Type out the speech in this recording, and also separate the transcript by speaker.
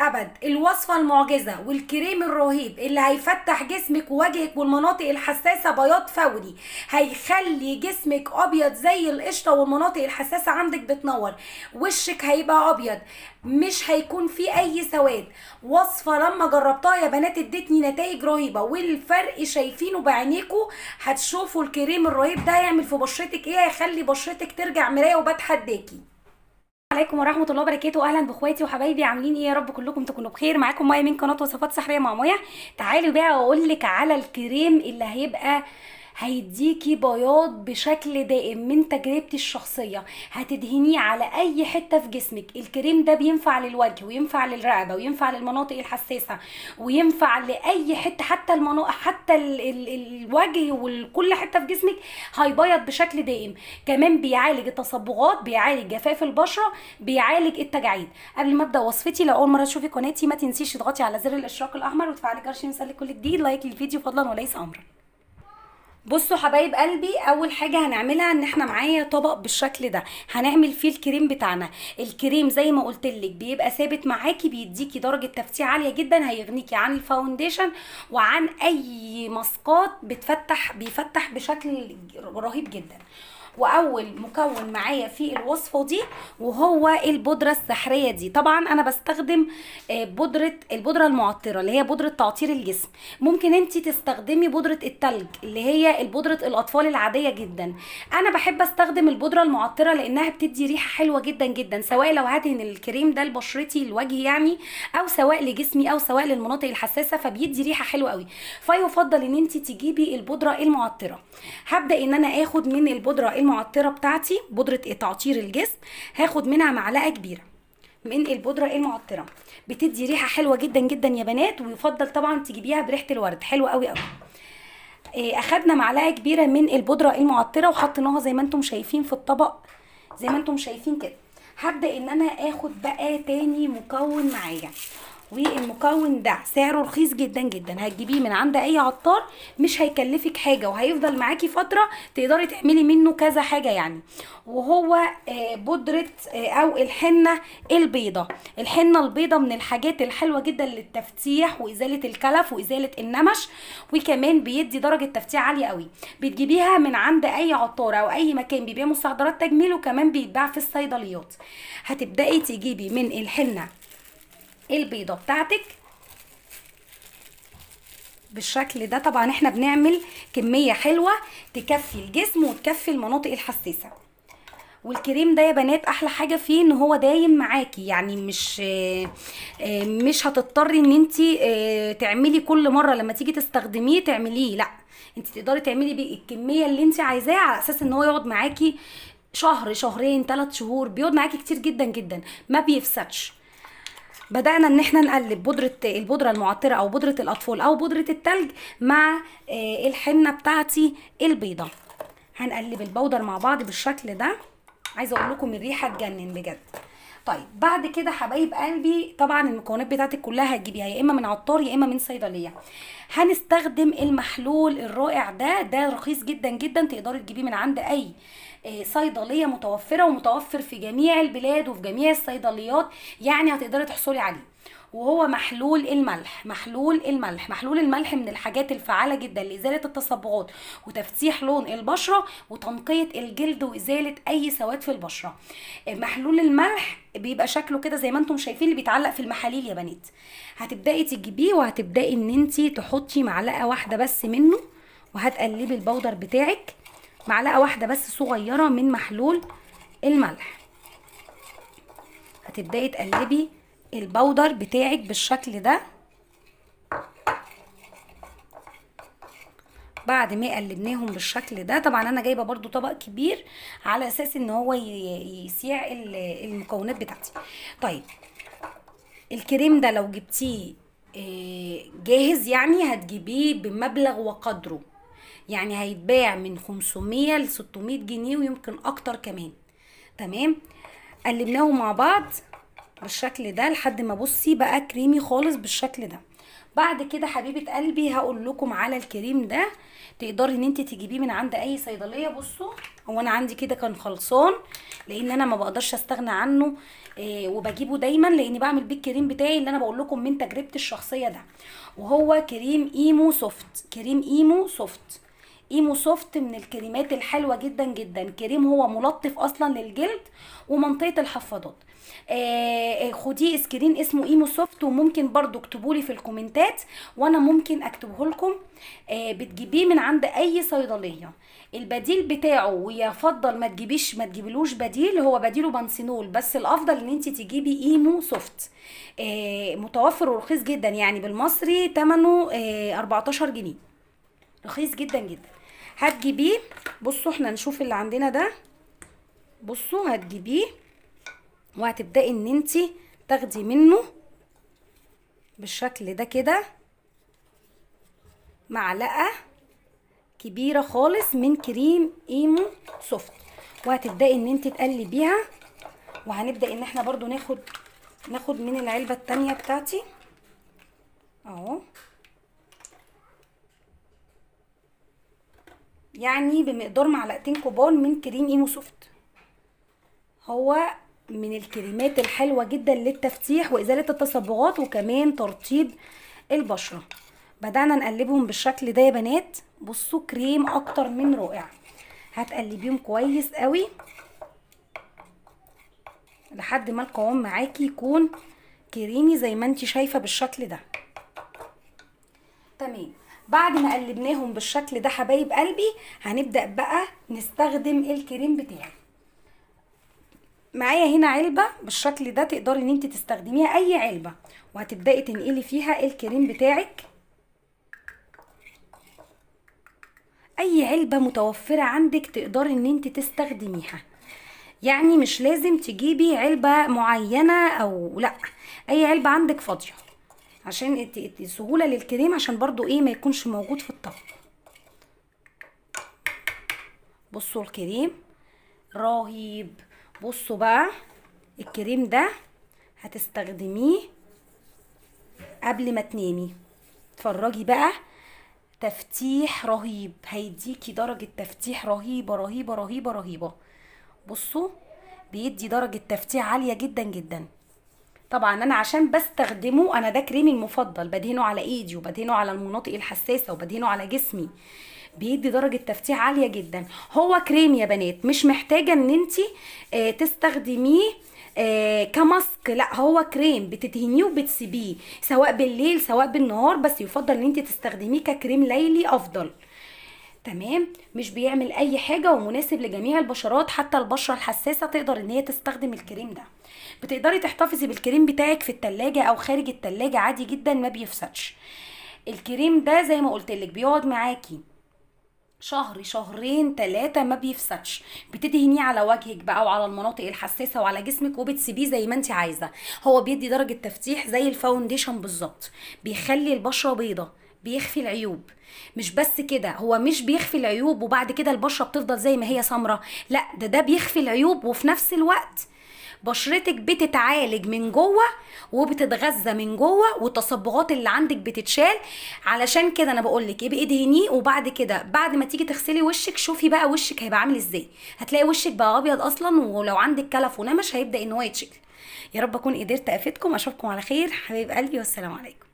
Speaker 1: ابد الوصفه المعجزه والكريم الرهيب اللي هيفتح جسمك ووجهك والمناطق الحساسه بياض فوري هيخلي جسمك ابيض زي القشطه والمناطق الحساسه عندك بتنور وشك هيبقى ابيض مش هيكون فيه اي سواد وصفه لما جربتها يا بنات ادتني نتائج رهيبه والفرق شايفينه بعينيكوا هتشوفوا الكريم الرهيب ده يعمل في بشرتك ايه هيخلي بشرتك ترجع مرايه وبتحداكي عليكم ورحمة الله وبركاته أهلا بإخواتي وحبايبي عاملين إيه يا رب كلكم تكونوا بخير معاكم مايا من قناة وصفات سحرية مع مايا تعالوا بقى أقول لك على الكريم اللي هيبقى هيديكي بياض بشكل دائم من تجربتي الشخصية هتدهنيه على أي حتة في جسمك الكريم ده بينفع للوجه وينفع للرقبة وينفع للمناطق الحساسة وينفع لأي حتة حتى المناطق حتى ال ال الوجه وكل حتة في جسمك هيبيض بشكل دائم كمان بيعالج التصبغات بيعالج جفاف البشرة بيعالج التجاعيد قبل ما ابدا وصفتي لو اول مره تشوفي قناتي ما تنسيش تضغطي على زر الاشتراك الاحمر وتفعلي جرس يوصلك كل جديد لايك للفيديو فضلا وليس امرا بصوا حبايب قلبي اول حاجه هنعملها ان احنا معايا طبق بالشكل ده هنعمل فيه الكريم بتاعنا الكريم زي ما قلت لك بيبقى ثابت معاكي بيديكي درجه تفتيح عاليه جدا هيغنيكي عن الفاونديشن وعن اي ماسكات بتفتح بيفتح بشكل رهيب جدا واول مكون معايا في الوصفه دي وهو البودره السحريه دي طبعا انا بستخدم بودره البودره المعطره اللي هي بودره تعطير الجسم ممكن انت تستخدمي بودره التلج اللي هي البودره الاطفال العاديه جدا انا بحب استخدم البودره المعطره لانها بتدي ريحه حلوه جدا جدا سواء لو هدهن الكريم ده لبشرتي الوجه يعني او سواء لجسمي او سواء للمناطق الحساسه فبيدي ريحه حلوه قوي فيفضل ان انت تجيبي البودره المعطره هبدا ان انا اخد من البودره المعطره بتاعتي بودره تعطير الجسم هاخد منها معلقه كبيره من البودره المعطره بتدي ريحه حلوه جدا جدا يا بنات ويفضل طبعا تجيبيها بريحه الورد حلوه قوي قوي اخدنا معلقه كبيره من البودره المعطره وحطيناها زي ما انتم شايفين في الطبق زي ما انتم شايفين كده هبدا ان انا اخد بقى تاني مكون معايا والمكون ده سعره رخيص جدا جدا هتجيبيه من عند اي عطار مش هيكلفك حاجه وهيفضل معاكي فتره تقدري تعملي منه كذا حاجه يعني وهو بودره او الحنه البيضه الحنه البيضه من الحاجات الحلوه جدا للتفتيح وازاله الكلف وازاله النمش وكمان بيدي درجه تفتيح عاليه قوي بتجيبيها من عند اي عطار او اي مكان بيبيع مستحضرات تجميل وكمان بيتباع في الصيدليات هتبداي تجيبي من الحنه البيضه بتاعتك بالشكل ده طبعا احنا بنعمل كميه حلوه تكفي الجسم وتكفي المناطق الحساسه والكريم ده يا بنات احلى حاجه فيه ان هو دايم معاكي يعني مش مش هتضطري ان انت تعملي كل مره لما تيجي تستخدميه تعمليه لا انت تقدري تعملي بيه الكميه اللي انت عايزاها على اساس ان هو يقعد معاكي شهر شهرين ثلاث شهور بيقعد معاكي كتير جدا جدا ما بيفسدش بدأنا ان احنا نقلب بودرة البودرة المعطرة او بودرة الاطفال او بودرة التلج مع الحنة بتاعتي البيضة هنقلب البودر مع بعض بالشكل ده عايزة اقول لكم الريحة تجنن بجد طيب بعد كده حبايب قلبي طبعا المكونات بتاعتك كلها هتجيبيها يا اما من عطار يا اما من صيدليه هنستخدم المحلول الرائع ده ده رخيص جدا جدا تقدري تجيبيه من عند اي صيدليه متوفره ومتوفر في جميع البلاد وفي جميع الصيدليات يعني هتقدري تحصلي عليه وهو محلول الملح محلول الملح محلول الملح من الحاجات الفعالة جدا لإزالة التصبغات وتفتيح لون البشرة وتنقية الجلد وإزالة أي سواد في البشرة محلول الملح بيبقى شكله كده زي ما انتم شايفين اللي بيتعلق في المحاليل يا بنات هتبدأي تجيبيه وهتبدأي ان انت تحطي معلقة واحدة بس منه وهتقلبي البودر بتاعك معلقة واحدة بس صغيرة من محلول الملح هتبدأي تقلبي البودر بتاعك بالشكل ده بعد ما قلبناهم بالشكل ده طبعا انا جايبه برضو طبق كبير على اساس ان هو يسيع المكونات بتاعتي طيب الكريم ده لو جبتيه جاهز يعني هتجيبيه بمبلغ وقدره يعني هيتباع من 500 ل 600 جنيه ويمكن اكتر كمان تمام قلبناهم مع بعض بالشكل ده لحد ما بصي بقى كريمي خالص بالشكل ده بعد كده حبيبه قلبي هقول لكم على الكريم ده تقدري ان انت تجيبيه من عند اي صيدليه بصوا هو انا عندي كده كان خلصان لان انا ما بقدرش استغنى عنه إيه وبجيبه دايما لاني بعمل بيه الكريم بتاعي اللي انا بقول لكم من تجربتي الشخصيه ده وهو كريم ايمو سوفت كريم ايمو سوفت ايمو سوفت من الكريمات الحلوه جدا جدا كريم هو ملطف اصلا للجلد ومنطقه الحفاضات آه خديه سكرين اسمه ايمو سوفت وممكن برضو اكتبوا لي في الكومنتات وانا ممكن اكتبه لكم آه بتجيبيه من عند اي صيدليه البديل بتاعه ويفضل ما تجيبيش ما تجيبلوش بديل هو بديله بنسينول بس الافضل ان انت تجيبي ايمو سوفت آه متوفر ورخيص جدا يعني بالمصري ثمنه آه 14 جنيه رخيص جدا جدا هتجيبيه بصوا احنا نشوف اللي عندنا ده بصوا هتجيبيه وهتبداي ان انت تاخدي منه بالشكل ده كده معلقه كبيره خالص من كريم ايمو سوفت وهتبداي ان انت تقلبيها وهنبدا ان احنا برضو ناخد ناخد من العلبه التانية بتاعتي اهو يعني بمقدار معلقتين كبار من كريم ايمو سوفت هو من الكريمات الحلوه جدا للتفتيح وازاله التصبغات وكمان ترطيب البشره بدأنا نقلبهم بالشكل ده يا بنات بصوا كريم اكتر من رائع هتقلبيهم كويس قوي لحد ما القوام معاكي يكون كريمي زي ما انت شايفه بالشكل ده تمام بعد ما قلبناهم بالشكل ده حبايب قلبي هنبدأ بقى نستخدم الكريم بتاعي معايا هنا علبة بالشكل ده تقدري ان انت تستخدميها اي علبة وهتبدأي تنقلي فيها الكريم بتاعك اي علبة متوفرة عندك تقدري ان انت تستخدميها يعني مش لازم تجيبي علبة معينة او لا اي علبة عندك فاضية عشان سهولة للكريم عشان برضو ايه ما يكونش موجود في الطبق بصوا الكريم رهيب بصوا بقى الكريم ده هتستخدميه قبل ما تنامي اتفرجي بقى تفتيح رهيب هيديكي درجة تفتيح رهيبة رهيبة رهيبة رهيبة بصوا بيدي درجة تفتيح عالية جدا جدا طبعا انا عشان بستخدمه انا ده كريمي المفضل بدهنه على ايدي وبدهنه على المناطق الحساسة وبدهنه على جسمي بيدي درجة تفتيح عالية جدا هو كريم يا بنات مش محتاجة ان انت اه تستخدميه آه كماسك لا هو كريم بتدهنيه وبتسيبيه سواء بالليل سواء بالنهار بس يفضل ان انت تستخدميه ككريم ليلي افضل تمام مش بيعمل اي حاجة ومناسب لجميع البشرات حتى البشرة الحساسة تقدر ان هي تستخدم الكريم ده بتقدري تحتفظي بالكريم بتاعك في التلاجة او خارج التلاجة عادي جدا ما بيفسدش الكريم ده زي ما قلت لك بيقعد معاكي شهر شهرين ثلاثة ما بيفسدش بتدهنيه على وجهك بقى وعلى المناطق الحساسة وعلى جسمك وبتسيبيه زي ما انت عايزة هو بيدي درجة تفتيح زي الفاونديشن بالظبط بيخلي البشرة بيضة بيخفي العيوب مش بس كده هو مش بيخفي العيوب وبعد كده البشرة بتفضل زي ما هي سمرة لا ده ده بيخفي العيوب وفي نفس الوقت بشرتك بتتعالج من جوه وبتتغذى من جوه والتصبغات اللي عندك بتتشال علشان كده انا بقول لك ابقي ادهنيه وبعد كده بعد ما تيجي تغسلي وشك شوفي بقى وشك هيبقى عامل ازاي هتلاقي وشك بقى ابيض اصلا ولو عندك كلف ونمش هيبدا ان هو يتشكل يا رب اكون قدرت افيدكم اشوفكم على خير حبايب قلبي والسلام عليكم